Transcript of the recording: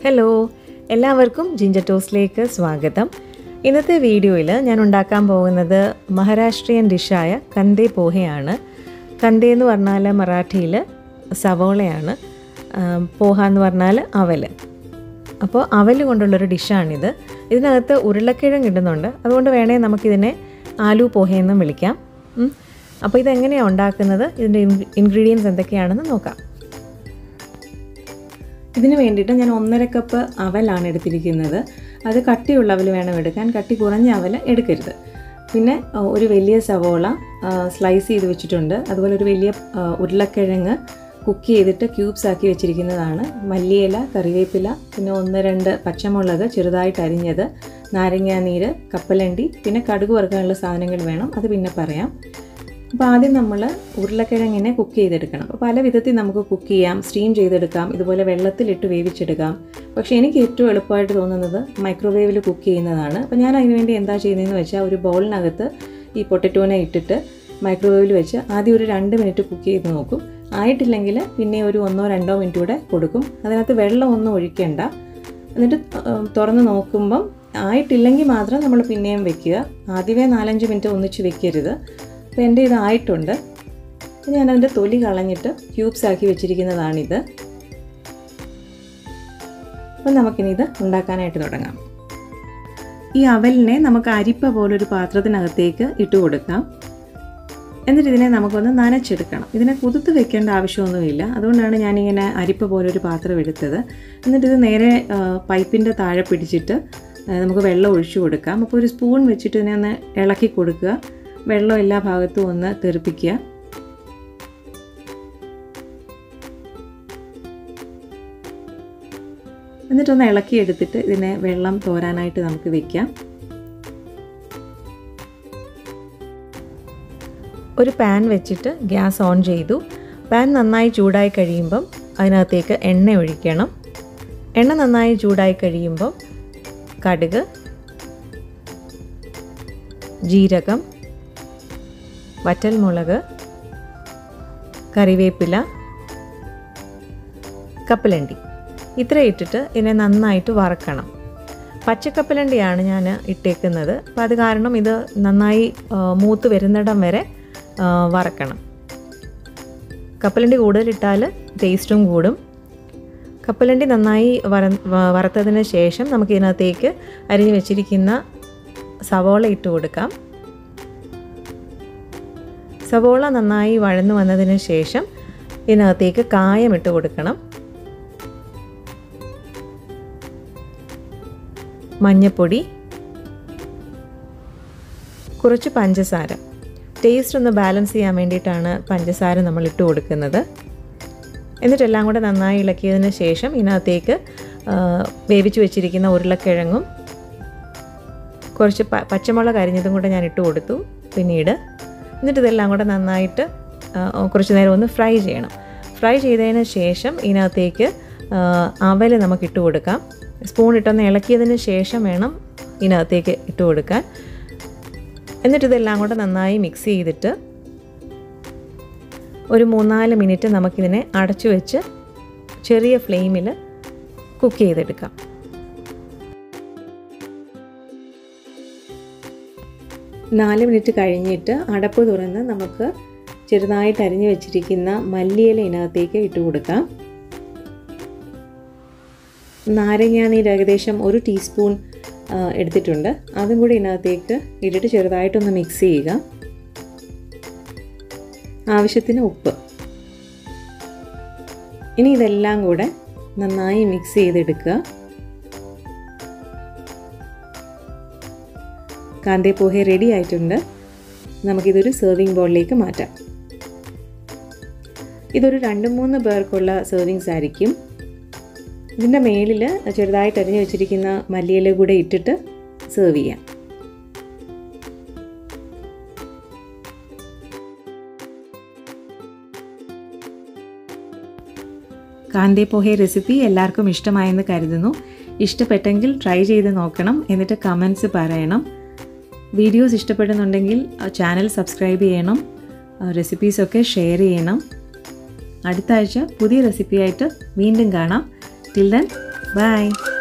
Hello എല്ലാവർക്കും ginger ടോസ്റ്റിലേക്ക് സ്വാഗതം ഇന്നത്തെ വീഡിയോയിൽ ഞാൻ ഉണ്ടാക്കാൻ പോകുന്നത് മഹാരാഷ്ട്രീയൻ ഡിഷായ കന്തേ പോഹയാണ് കന്തേ എന്ന് പറഞ്ഞാൽ മറാഠിയിൽ സവോളയാണ് ആ, പോഹ എന്ന് പറഞ്ഞാൽ അവൽ അപ്പോൾ അവൽ കൊണ്ടുള്ളൊരു ഡിഷാണിത് ഇതിനകത്ത് ഉരുളക്കിഴങ്ങ് ഇടുന്നുണ്ട് അതുകൊണ്ട് വേണേൽ നമുക്കിതിനെ ആലു പോഹയെന്നും വിളിക്കാം ഉം. അപ്പോൾ ഇതെങ്ങനെയാണ് ഉണ്ടാക്കുന്നത് ഇതിൻ്റെ ഇൻഗ്രീഡിയൻസ് എന്തൊക്കെയാണെന്ന് നോക്കാം ഇതിന് വേണ്ടിയിട്ട് ഞാൻ ഒന്നര കപ്പ് അവലാണ് എടുത്തിരിക്കുന്നത് അത് കട്ടിയുള്ള അവൽ വേണം എടുക്കാൻ കട്ടി കുറഞ്ഞ അവൽ എടുക്കരുത് പിന്നെ ആ, ഒരു വലിയ സവോള സ്ലൈസ് ചെയ്ത് വെച്ചിട്ടുണ്ട് അതുപോലെ ഒരു വലിയ ആ, ഉരുളക്കിഴങ്ങ് കുക്ക് ചെയ്തിട്ട് ക്യൂബ്സ് ആക്കി വെച്ചിരിക്കുന്നതാണ് മല്ലിയില കറിവേപ്പില പിന്നെ ഒന്ന് രണ്ട് പച്ചമുളക് ചെറുതായിട്ട് അരിഞ്ഞത് നാരങ്ങാനീര് കപ്പലണ്ടി പിന്നെ കടുക് വറുക്കാനുള്ള സാധനങ്ങൾ വേണം അത് പിന്നെ പറയാം അപ്പോൾ ആദ്യം നമ്മൾ ഉരുളക്കിഴങ്ങിനെ കുക്ക് ചെയ്തെടുക്കണം അപ്പോൾ പല വിധത്തിൽ നമുക്ക് കുക്ക് ചെയ്യാം സ്റ്റീം ചെയ്തെടുക്കാം ഇതുപോലെ വെള്ളത്തിലിട്ട് വേവിച്ചെടുക്കാം പക്ഷേ എനിക്ക് ഏറ്റവും എളുപ്പമായിട്ട് തോന്നുന്നത് മൈക്രോവേവിൽ കുക്ക് ചെയ്യുന്നതാണ് അപ്പോൾ ഞാൻ അതിന് വേണ്ടി എന്താ ചെയ്യുന്നതെന്ന് വെച്ചാൽ ഒരു ബൗളിനകത്ത് ഈ പൊട്ടറ്റോനെ ഇട്ടിട്ട് മൈക്രോവേവിൽ വെച്ച് ആദ്യം ഒരു രണ്ട് മിനിറ്റ് കുക്ക് ചെയ്ത് നോക്കും ആയിട്ടില്ലെങ്കിൽ പിന്നെ ഒരു ഒന്നോ രണ്ടോ മിനിറ്റ് കൂടെ കൊടുക്കും അതിനകത്ത് വെള്ളം ഒന്നും ഒഴിക്കേണ്ട എന്നിട്ട് ആ, തുറന്ന് നോക്കുമ്പം ആയിട്ടില്ലെങ്കിൽ മാത്രം നമ്മൾ പിന്നെയും വെക്കുക ആദ്യമേ നാലഞ്ച് മിനിറ്റ് ഒന്നിച്ച് വെക്കരുത് അപ്പോൾ എൻ്റെ ഇത് ആയിട്ടുണ്ട് അപ്പോൾ ഞാനതിൻ്റെ തൊലി കളഞ്ഞിട്ട് ക്യൂബ്സ് ആക്കി വെച്ചിരിക്കുന്നതാണിത് അപ്പോൾ നമുക്കിനി ഇത് ഉണ്ടാക്കാനായിട്ട് തുടങ്ങാം ഈ അവലിനെ നമുക്ക് അരിപ്പ പോലൊരു പാത്രത്തിനകത്തേക്ക് ഇട്ട് കൊടുക്കാം എന്നിട്ട് ഇതിനെ നമുക്കൊന്ന് നനച്ചെടുക്കണം ഇതിനെ കുതിർത്ത് വെക്കേണ്ട ആവശ്യമൊന്നുമില്ല അതുകൊണ്ടാണ് ഞാനിങ്ങനെ അരിപ്പ പോലൊരു പാത്രം എടുത്തത് എന്നിട്ട് ഇത് നേരെ പൈപ്പിൻ്റെ താഴെ പിടിച്ചിട്ട് ആ, നമുക്ക് വെള്ളം ഒഴിച്ചു കൊടുക്കാം അപ്പോൾ ഒരു സ്പൂൺ വെച്ചിട്ട് ഇതിനെ ഒന്ന് ഇളക്കി കൊടുക്കുക വെള്ളം എല്ലാ ഭാഗത്തും ഒന്ന് തെറിപ്പിക്കുക എന്നിട്ടൊന്ന് ഇളക്കി എടുത്തിട്ട് ഇതിനെ വെള്ളം തോരാനായിട്ട് നമുക്ക് വെക്കാം ഒരു പാൻ വെച്ചിട്ട് ഗ്യാസ് ഓൺ ചെയ്തു പാൻ നന്നായി ചൂടായി കഴിയുമ്പം അതിനകത്തേക്ക് എണ്ണ ഒഴിക്കണം എണ്ണ നന്നായി ചൂടായി കഴിയുമ്പം കടുക് ജീരകം വറ്റൽമുളക് കറിവേപ്പില കപ്പലണ്ടി ഇത്ര ഇട്ടിട്ട് ഇതിനെ നന്നായിട്ട് വറക്കണം പച്ചക്കപ്പലണ്ടിയാണ് ഞാൻ ഇട്ടേക്കുന്നത് അപ്പോൾ അത് കാരണം ഇത് നന്നായി ആ, മൂത്ത് വരുന്നിടം വരെ ആ, വറക്കണം കപ്പലണ്ടി കൂടുതലിട്ടാൽ ടേസ്റ്റും കൂടും കപ്പലണ്ടി നന്നായി വര വ- വറുത്തതിന് ശേഷം നമുക്ക് ഇതിനകത്തേക്ക് അരിഞ്ഞു വെച്ചിരിക്കുന്ന സവോള ഇട്ട് കൊടുക്കാം സവോള നന്നായി വഴന്നു വന്നതിന് ശേഷം ഇതിനകത്തേക്ക് കായം ഇട്ട് കൊടുക്കണം മഞ്ഞപ്പൊടി കുറച്ച് പഞ്ചസാര ടേസ്റ്റ് ഒന്ന് ബാലൻസ് ചെയ്യാൻ വേണ്ടിയിട്ടാണ് പഞ്ചസാര നമ്മൾ ഇട്ട് കൊടുക്കുന്നത് എന്നിട്ടെല്ലാം കൂടെ നന്നായി ഇളക്കിയതിന് ശേഷം ഇതിനകത്തേക്ക് ആ, വേവിച്ച് വെച്ചിരിക്കുന്ന ഉരുളക്കിഴങ്ങും കുറച്ച് പ- പച്ചമുളക് അരിഞ്ഞതും കൂടെ ഞാൻ ഇട്ട് കൊടുത്തു പിന്നീട് എന്നിട്ട് ഇതെല്ലാം കൂടെ നന്നായിട്ട് ആ, കുറച്ച് നേരം ഒന്ന് ഫ്രൈ ചെയ്യണം ഫ്രൈ ചെയ്തതിന് ശേഷം ഇതിനകത്തേക്ക് അവൽ നമുക്ക് ഇട്ട് കൊടുക്കാം സ്പൂൺ ഇട്ടൊന്ന് ഇളക്കിയതിന് ശേഷം വേണം ഇതിനകത്തേക്ക് ഇട്ട് കൊടുക്കാൻ എന്നിട്ട് ഇതെല്ലാം കൂടെ നന്നായി മിക്സ് ചെയ്തിട്ട് ഒരു മൂന്നാല് മിനിറ്റ് നമുക്കിതിനെ അടച്ചു വെച്ച് ചെറിയ ഫ്ലെയിമിൽ കുക്ക് ചെയ്തെടുക്കാം നാല് മിനിറ്റ് കഴിഞ്ഞിട്ട് അടപ്പ് തുറന്ന് നമുക്ക് ചെറുതായിട്ട് അരിഞ്ഞു വെച്ചിരിക്കുന്ന മല്ലിയില ഇതിനകത്തേക്ക് ഇട്ട് കൊടുക്കാം നാരങ്ങാനീര് ഏകദേശം ഒരു ടീസ്പൂൺ ആ, എടുത്തിട്ടുണ്ട് അതും കൂടി ഇതിനകത്തേക്ക് ഇട്ടിട്ട് ചെറുതായിട്ടൊന്ന് മിക്സ് ചെയ്യുക ആവശ്യത്തിന് ഉപ്പ് ഇനി ഇതെല്ലാം കൂടെ നന്നായി മിക്സ് ചെയ്തെടുക്കുക കാന്തേ പോഹെ റെഡി ആയിട്ടുണ്ട് നമുക്കിതൊരു സെർവിങ് ബോളിലേക്ക് മാറ്റാം ഇതൊരു രണ്ട് മൂന്ന് പേർക്കുള്ള സെർവിങ്സ് ആയിരിക്കും ഇതിൻ്റെ മേലിൽ ചെറുതായിട്ട് അരിഞ്ഞു വെച്ചിരിക്കുന്ന മല്ലിയില കൂടെ ഇട്ടിട്ട് സെർവ് ചെയ്യാം കാന്തേ പോഹെ റെസിപ്പി എല്ലാവർക്കും ഇഷ്ടമായെന്ന് കരുതുന്നു ഇഷ്ടപ്പെട്ടെങ്കിൽ ട്രൈ ചെയ്ത് നോക്കണം എന്നിട്ട് കമൻസ് പറയണം വീഡിയോസ് ഇഷ്ടപ്പെടുന്നുണ്ടെങ്കിൽ ചാനൽ സബ്സ്ക്രൈബ് ചെയ്യണം റെസിപ്പീസൊക്കെ ഷെയർ ചെയ്യണം അടുത്ത ആഴ്ച പുതിയ റെസിപ്പിയായിട്ട് വീണ്ടും കാണാം ടിൽ ദെൻ ബൈ